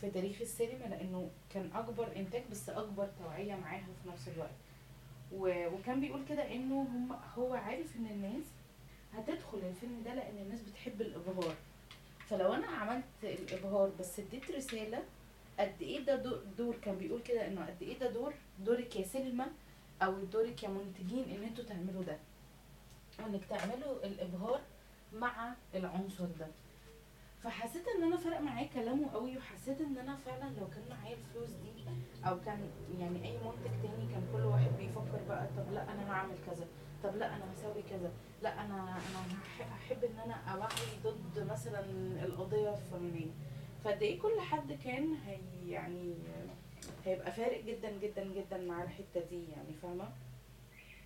في تاريخ السينما لانه كان اكبر انتاج بس اكبر توعيه معاها في نفس الوقت و... وكان بيقول كده انه هم هو عارف ان الناس هتدخل الفيلم ده لان الناس بتحب الابهار فلو انا عملت الابهار بس اديت رساله قد ايه ده دور, دور كان بيقول كده انه قد ايه ده دور دورك يا سينما او دورك يا منتجين ان انتوا تعملوا ده انك تعملوا الابهار مع العنصر ده فحسيت ان انا فرق معايا كلامه قوي وحسيت ان انا فعلا لو كان معايا الفلوس دي او كان يعني اي منتج تاني كان كل واحد بيفكر بقى طب لا انا هعمل كذا طب لا انا هسوي كذا لا انا انا هح- هحب ان انا اوعي ضد مثلا القضيه الفلانيه فقد ايه كل حد كان هي يعني هيبقى فارق جدا جدا جدا مع الحته دي يعني فاهمه